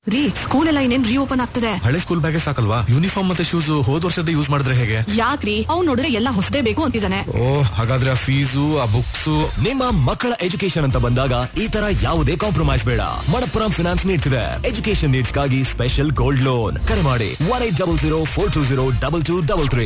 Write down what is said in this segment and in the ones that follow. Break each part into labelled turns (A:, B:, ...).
A: ರೀ ಸ್ಕೂಲ್ ಎಲ್ಲ ಇನ್ನೇನ್ ರೀಓಪನ್ ಆಗ್ತದೆ
B: ಹಳೆ ಸ್ಕೂಲ್ ಬ್ಯಾಗೆ ಸಾಕಲ್ವಾ ಯೂನಿಫಾರ್ಮ್ ಮತ್ತೆ ಶೂಸ್ ಹೋದ್ ವರ್ಷದ ಯೂಸ್ ಮಾಡಿದ್ರೆ ಹೇಗೆ
A: ಯಾಕ್ರಿ ಅವ್ನ್ ನೋಡಿದ್ರೆ ಎಲ್ಲ ಹೊಸದೇ ಬೇಕು ಅಂತಿದ್ದಾನೆ
B: ಓ ಹಾಗಾದ್ರೆ ಆ ಫೀಸು ಆ ಬುಕ್ಸ್
C: ನಿಮ್ಮ ಮಕ್ಕಳ ಎಜುಕೇಶನ್ ಅಂತ ಬಂದಾಗ ಈ ತರ ಯಾವುದೇ ಕಾಂಪ್ರಮೈಸ್ ಬೇಡ ಮಣಪ್ಪುರಂ ಫಿನಾನ್ಸ್ ನೀಡ್ತಿದೆ ಎಜುಕೇಶನ್ ನೀಡ್ಸ್ ಗಾಗಿ ಸ್ಪೆಷಲ್ ಗೋಲ್ಡ್ ಲೋನ್ ಕರೆ ಮಾಡಿ one eight double zero four two zero double two double three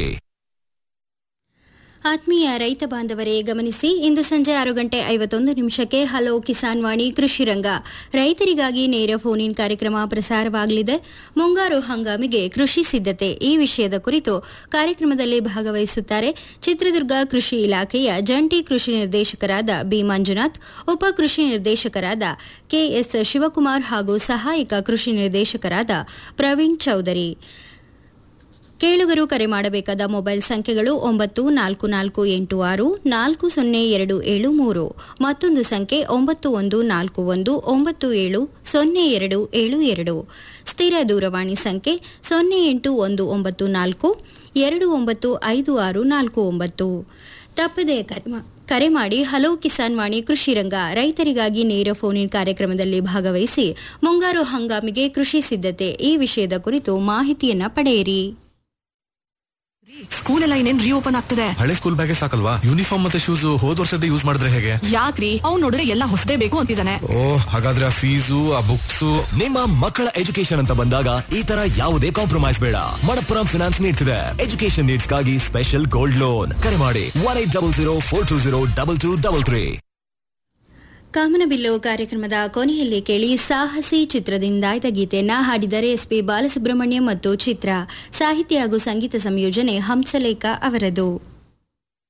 D: ಆತ್ಮೀಯ ರೈತ ಬಾಂಧವರೇ ಗಮನಿಸಿ ಇಂದು ಸಂಜೆ ಆರು ಗಂಟೆ ಐವತ್ತೊಂದು ನಿಮಿಷಕ್ಕೆ ಹಲೋ ಕಿಸಾನ್ ವಾಣಿ ಕೃಷಿ ರಂಗ ರೈತರಿಗಾಗಿ ನೇರ ಫೋನ್ ಇನ್ ಕಾರ್ಯಕ್ರಮ ಪ್ರಸಾರವಾಗಲಿದೆ ಮುಂಗಾರು ಹಂಗಾಮಿಗೆ ಕೃಷಿ ಸಿದ್ಧತೆ ಈ ವಿಷಯದ ಕುರಿತು ಕಾರ್ಯಕ್ರಮದಲ್ಲಿ ಭಾಗವಹಿಸುತ್ತಾರೆ ಚಿತ್ರದುರ್ಗ ಕೃಷಿ ಇಲಾಖೆಯ ಜಂಟಿ ಕೃಷಿ ನಿರ್ದೇಶಕರಾದ ಬಿ ಮಂಜುನಾಥ್ ಉಪ ಕೃಷಿ ನಿರ್ದೇಶಕರಾದ ಕೆಎಸ್ ಶಿವಕುಮಾರ್ ಹಾಗೂ ಸಹಾಯಕ ಕೃಷಿ ನಿರ್ದೇಶಕರಾದ ಪ್ರವೀಣ್ ಚೌಧರಿ ಕೇಳುಗರು ಕರೆ ಮಾಡಬೇಕಾದ ಮೊಬೈಲ್ ಸಂಖ್ಯೆಗಳು ಒಂಬತ್ತು ನಾಲ್ಕು ನಾಲ್ಕು ಎಂಟು ಆರು ನಾಲ್ಕು ಸೊನ್ನೆ ಎರಡು ಏಳು ಮೂರು ಮತ್ತೊಂದು ಸಂಖ್ಯೆ ಒಂಬತ್ತು ಒಂದು ನಾಲ್ಕು ಒಂದು ಒಂಬತ್ತು ಏಳು ಸೊನ್ನೆ ಎರಡು ಏಳು ಎರಡು ಸ್ಥಿರ ದೂರವಾಣಿ ಸಂಖ್ಯೆ ಸೊನ್ನೆ ಎಂಟು ಒಂದು ಒಂಬತ್ತು ನಾಲ್ಕು ಎರಡು ಒಂಬತ್ತು ಐದು ಆರು ನಾಲ್ಕು ಒಂಬತ್ತು ತಪ್ಪದೆ ಕರೆ ಮಾ- ಕರೆ ಮಾಡಿ ಹಲೋ ಕಿಸಾನ್ ವಾಣಿ ಕೃಷಿ ರಂಗ ರೈತರಿಗಾಗಿ ನೇರ ಫೋನ್ ಇನ್ ಕಾರ್ಯಕ್ರಮದಲ್ಲಿ ಭಾಗವಹಿಸಿ ಮುಂಗಾರು ಹಂಗಾಮಿಗೆ ಕೃಷಿ ಸಿದ್ಧತೆ ಈ ವಿಷಯದ ಕುರಿತು ಮಾಹಿತಿಯನ್ನ ಪಡೆಯಿರಿ
A: ಸ್ಕೂಲ್ ಎಲ್ಲ ಇನ್ನೇನ್ ರೀಓಪನ್ ಆಗ್ತದೆ
B: ಹಳೆ ಸ್ಕೂಲ್ ಬ್ಯಾಗೆ ಸಾಕಲ್ವಾ ಯೂನಿಫಾರ್ಮ್ ಮತ್ತೆ ಶೂಸ್ ಹೋದ್ ವರ್ಷದ ಯೂಸ್ ಮಾಡಿದ್ರೆ ಹೇಗೆ
A: ಯಾಕ್ರಿ ಅವ್ನ್ ನೋಡಿದ್ರೆ ಎಲ್ಲ ಹೊಸದೇ ಬೇಕು ಅಂತಿದ್ದಾನೆ
B: ಓ ಹಾಗಾದ್ರೆ ಆ ಫೀಸು ಆ ಬುಕ್ಸ್
C: ನಿಮ್ಮ ಮಕ್ಕಳ ಎಜುಕೇಶನ್ ಅಂತ ಬಂದಾಗ ಈ ತರ ಯಾವುದೇ ಕಾಂಪ್ರಮೈಸ್ ಬೇಡ ಮಣಪ್ಪುರಂ ಫಿನಾನ್ಸ್ ನೀಡ್ತಿದೆ ಎಜುಕೇಶನ್ ನೀಡ್ಸ್ ಗಾಗಿ ಸ್ಪೆಷಲ್ ಗೋಲ್ಡ್ ಲೋನ್ ಕರೆ ಮಾಡಿ one eight double zero four two zero double two double three
D: ಕಾಮನಬಿಲ್ಲು ಕಾರ್ಯಕ್ರಮದ ಕೊನೆಯಲ್ಲಿ ಕೇಳಿ ಸಾಹಸಿ ಚಿತ್ರದಿಂದ ಆಯ್ದ ಗೀತೆಯನ್ನ ಹಾಡಿದರೆ ಎಸ್ಪಿ ಬಾಲಸುಬ್ರಹ್ಮಣ್ಯ ಮತ್ತು ಚಿತ್ರ ಸಾಹಿತ್ಯ ಹಾಗೂ ಸಂಗೀತ ಸಂಯೋಜನೆ ಹಂಸಲೇಖ ಅವರದು